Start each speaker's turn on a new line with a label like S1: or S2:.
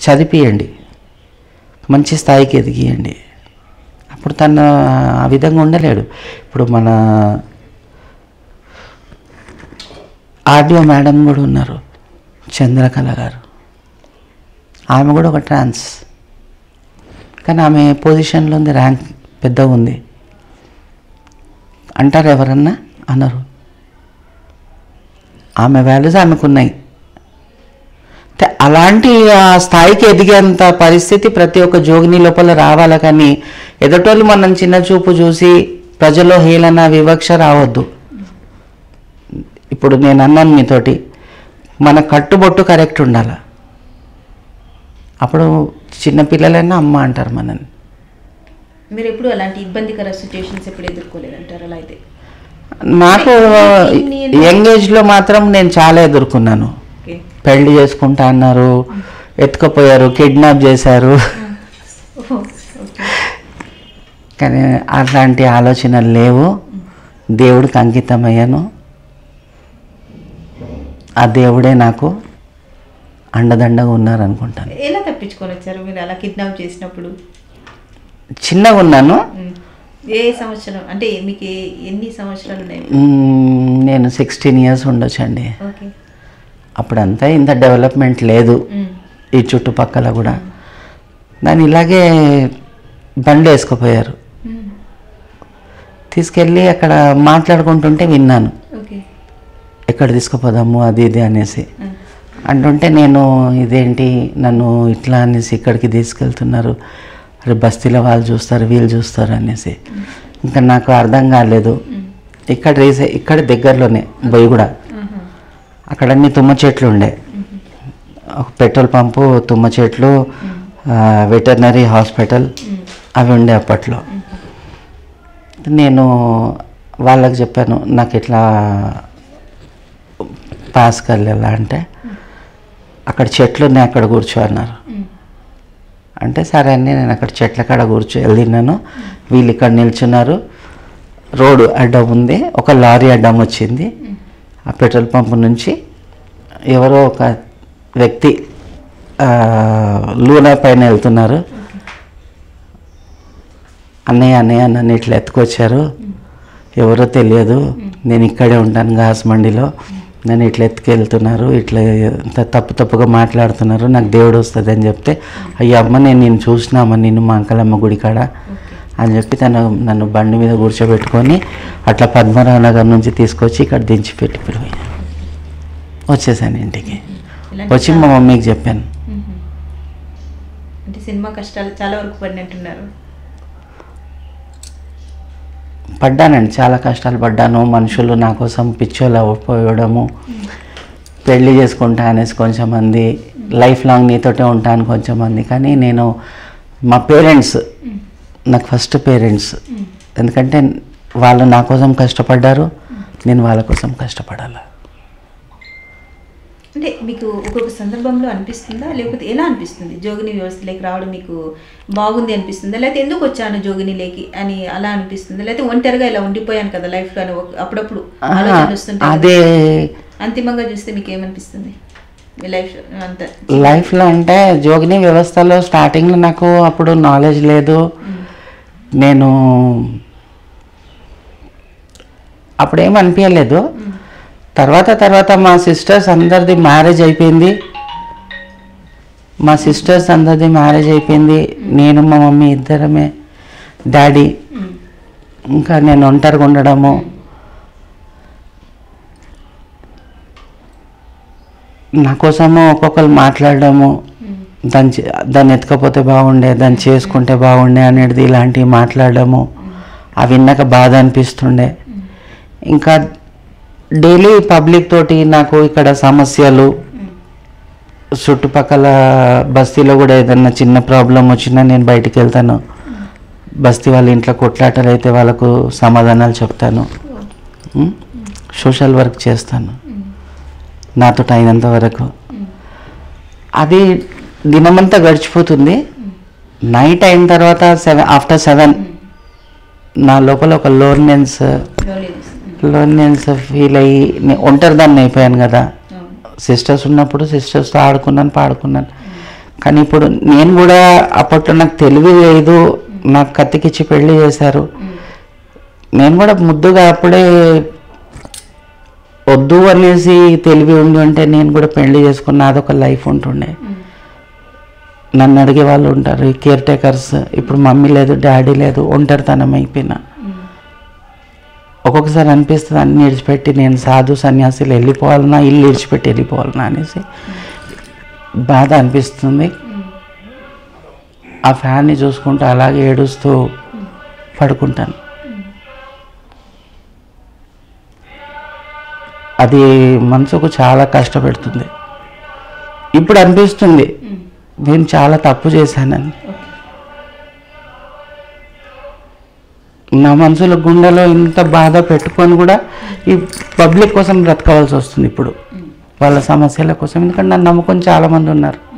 S1: చదివియండి మంచి స్థాయికి ఎదిగియండి అప్పుడు తను ఆ విధంగా ఉండలేడు ఇప్పుడు మన ఆర్డియో మేడం కూడా ఉన్నారు చంద్రకళ గారు ఆమె కూడా ఒక ట్రాన్స్ కానీ ఆమె పొజిషన్లో ఉంది ర్యాంక్ పెద్దగా ఉంది అంటారు ఎవరన్నా అన్నారు ఆమె వాల్యూస్ ఆమెకు ఉన్నాయి అంటే అలాంటి ఆ స్థాయికి ఎదిగేంత పరిస్థితి ప్రతి ఒక్క జోగిని లోపల రావాలి కానీ ఎదుటోళ్ళు మనం చిన్న చూపు చూసి ప్రజల్లో హేళన వివక్ష రావద్దు ఇప్పుడు నేను అన్నాను మీతోటి మన కట్టుబొట్టు కరెక్ట్ ఉండాలి అప్పుడు చిన్నపిల్లలైనా అమ్మ అంటారు మనని
S2: మీరు ఎప్పుడు అలాంటి ఇబ్బందికర సిచ్యుయేషన్స్ ఎప్పుడు ఎదుర్కోలేదంటారు అలా అయితే
S1: నాకు యంగ్ ఏజ్లో మాత్రం నేను చాలా ఎదుర్కొన్నాను
S2: ఓకే
S1: పెళ్లి చేసుకుంటా అన్నారు ఎత్తుకుపోయారు కిడ్నాప్ చేశారు
S2: ఓకే
S1: కానీ అట్లాంటి ఆలోచనలు లేవు దేవుడికి అంకితమయ్యాను ఆ దేవుడే నాకు అండదండగా ఉన్నారనుకుంటాను
S2: ఎలా తప్పించుకొని వచ్చారు మీరు అలా కిడ్నాప్ చేసినప్పుడు
S1: చిన్నగా ఉన్నాను
S2: ఉమ్. ఏ సంవత్సరం అంటే మీకు ఏ- ఎన్ని సంవత్సరాలు ఉన్నాయి
S1: మ్మ్, నేను సిక్స్టీన్ ఇయర్స్ ఉండొచ్చండి
S2: ఓకే
S1: అప్పుడంతా ఇంత డెవలప్మెంట్ లేదు
S2: ఉమ్.
S1: ఈ చుట్టుపక్కల కూడా దాన్ని ఇలాగే బండి వేసుకుపోయారు
S2: ఉమ్.
S1: తీసుకెళ్ళి అక్కడ మాట్లాడుకుంటుంటే విన్నాను
S2: ఓకే
S1: ఎక్కడ తీసుకుపోదాము అది ఇది అనేసి
S2: ఉమ్.
S1: అంటుంటే నేను ఇదేంటి నన్ను ఇట్లా అనేసి ఇక్కడికి తీసుకెళ్తున్నారు అరే బస్తీలో వాళ్ళు చూస్తారు వీళ్ళు చూస్తారు అనేసి ఇంకా నాకు అర్థం కాలేదు ఇక్కడ రీసే ఇక్కడ దగ్గరలోనే బొయ్యి కూడా
S2: ఆహా.
S1: అక్కడ అన్ని తుమ్మ చెట్లు ఉండే ఒక పెట్రోల్ పంపు తుమ్మ చెట్లు వెటర్నరీ హాస్పిటల్
S2: ఉమ్.
S1: అవి ఉండే అప్పట్లో నేను వాళ్ళకి చెప్పాను నాకు ఇట్లా పాస్ కల్లేలా అంటే అక్కడ చెట్లు ఉన్నాయి అక్కడ కూర్చో అన్నారు
S2: ఉమ్.
S1: అంటే సరే అని నేను అక్కడ చెట్ల కాడ కూర్చో వెళ్ళినాను వీళ్ళు ఇక్కడ నిల్చున్నారు రోడ్డు అడ్డం ఉంది ఒక లారీ అడ్డం వచ్చింది ఆ పెట్రోల్ పంపు నుంచి ఎవరో ఒక వ్యక్తి ఆ, లూనా పైన వెళ్తున్నారు అన్నయ్య అన్నయ్య నన్ను ఇట్లా ఎత్తుకొచ్చారు ఎవరో తెలియదు నేను ఇక్కడే ఉంటాను గాస్ మండిలో నన్ను ఇట్లా ఎత్తుకెళ్తున్నారు ఇట్లా ఇంత తప్పు తప్పుగా మాట్లాడుతున్నారు నాకు దేవుడు వస్తుంది అని చెప్తే అయ్యో అమ్మ నేను నిన్ను చూసినామా నిన్ను మా అంకలమ్మ గుడి కాడ అని చెప్పి తను నన్ను బండి మీద కూర్చోబెట్టుకొని అట్లా పద్మరావు నగర్ నుంచి తీసుకొచ్చి ఇక్కడ దించి పెట్టి పోయాను వచ్చేసాను ఇంటికి
S2: ఇలాంటి
S1: వచ్చి మా మమ్మీకి చెప్పాను
S2: ఉమ్. అంటే సినిమా కష్టాలు చాలా వరకు పడినట్టున్నారు
S1: పడ్డానండి చాలా కష్టాలు పడ్డాను మనుషులు నా కోసం పిచ్చోళ్ళు పోయడము పెళ్లి చేసుకుంటా అనేసి కొంచెం మంది లైఫ్ లాంగ్ నీతోటే ఉంటాను కొంచెం మంది కానీ నేను మా పేరెంట్స్ నాకు ఫస్ట్ పేరెంట్స్ ఎందుకంటే వాళ్ళు నా కోసం కష్టపడ్డారు నేను వాళ్ళ కోసం కష్టపడాలి
S2: అంటే మీకు ఒక్కొక్క సందర్భంలో అనిపిస్తుందా లేకపోతే ఎలా అనిపిస్తుంది జోగిని వ్యవస్థలోకి రావడం మీకు బాగుంది అనిపిస్తుందా లేకపోతే ఎందుకు వచ్చాను జోగినిలోకి అని అలా అనిపిస్తుందా లేకపోతే ఒంటరిగా ఇలా ఉండిపోయాను కదా లైఫ్లో అని ఒక- అప్పుడప్పుడు ఆలోచన వస్తుంటాయి కదా.
S1: అదే
S2: అంతిమంగా చూస్తే మీకు ఏమనిపిస్తుంది మీ లైఫ్ అంత
S1: లైఫ్లో అంటే జోగిని వ్యవస్థలో స్టార్టింగ్లో నాకు అప్పుడు నాలెడ్జ్ లేదు నేను అప్పుడు ఏం అనిపించలేదు తర్వాత తర్వాత మా సిస్టర్స్ అందరిది మ్యారేజ్ అయిపోయింది మా సిస్టర్స్ అందరిది మ్యారేజ్ అయిపోయింది నేను మా మమ్మీ ఇద్దరమే డాడీ ఇంకా నేను ఒంటరిగా ఉండడము నా కోసము ఒక్కొక్కరు మాట్లాడడము దాన్ని చే- దాన్ని ఎత్తుకపోతే బాగుండే దాన్ని చేసుకుంటే బాగుండే అనేది ఇలాంటివి మాట్లాడడము అవి విన్నాక బాధ అనిపిస్తుండే ఇంకా డైలీ పబ్లిక్ తోటి నాకు ఇక్కడ సమస్యలు చుట్టుపక్కల బస్తీలో కూడా ఏదన్నా చిన్న ప్రాబ్లం వచ్చినా నేను బయటికి వెళ్తాను బస్తీ వాళ్ళ ఇంట్లో కొట్లాటలు అయితే వాళ్ళకు సమాధానాలు చెప్తాను ఉం? సోషల్ వర్క్ చేస్తాను నాతో అయినంత వరకు అది దినమంతా గడిచిపోతుంది నైట్ అయిన తర్వాత సెవెన్ ఆఫ్టర్ సెవెన్ నా లోపల ఒక లోన్లెన్స్
S2: లోన్లీనెస్
S1: లోన్లెన్స్ ఫీల్ అయ్యి నేను ఒంటరిదాన్ని అయిపోయాను కదా సిస్టర్స్ ఉన్నప్పుడు సిస్టర్స్తో ఆడుకున్నాను పాడుకున్నాను కానీ ఇప్పుడు నేను కూడా అప్పట్లో నాకు తెలివి లేదు నాకు కత్తికిచ్చి పెళ్లి చేశారు నేను కూడా ముద్దుగా అప్పుడే వద్దు అనేసి తెలివి ఉండి ఉంటే నేను కూడా పెళ్లి చేసుకున్న అదొక లైఫ్ ఉంటుండే నన్ను అడిగే వాళ్ళు ఉంటారు కేర్ టేకర్స్ ఇప్పుడు మమ్మీ లేదు డాడీ లేదు ఒంటరితనం అయిపోయినా ఒక్కొక్కసారి అనిపిస్తుంది అన్ని విడిచిపెట్టి నేను సాధు సన్యాసులు వెళ్ళిపోవాలన్నా ఇల్లు విడిచిపెట్టి వెళ్ళిపోవాలన్నా అనేసి బాధ అనిపిస్తుంది ఆ ఫ్యాన్ని చూసుకుంటూ అలాగే ఏడుస్తూ పడుకుంటాను అది మనసుకు చాలా కష్టపెడుతుంది ఇప్పుడు అనిపిస్తుంది నేను చాలా తప్పు చేశానని నా మనసులో గుండెలో ఇంత బాధ పెట్టుకొని కూడా ఈ పబ్లిక్ కోసం బ్రతకవలసి వస్తుంది ఇప్పుడు వాళ్ళ సమస్యల కోసం ఎందుకంటే నన్ను నమ్ముకొని చాలామంది ఉన్నారు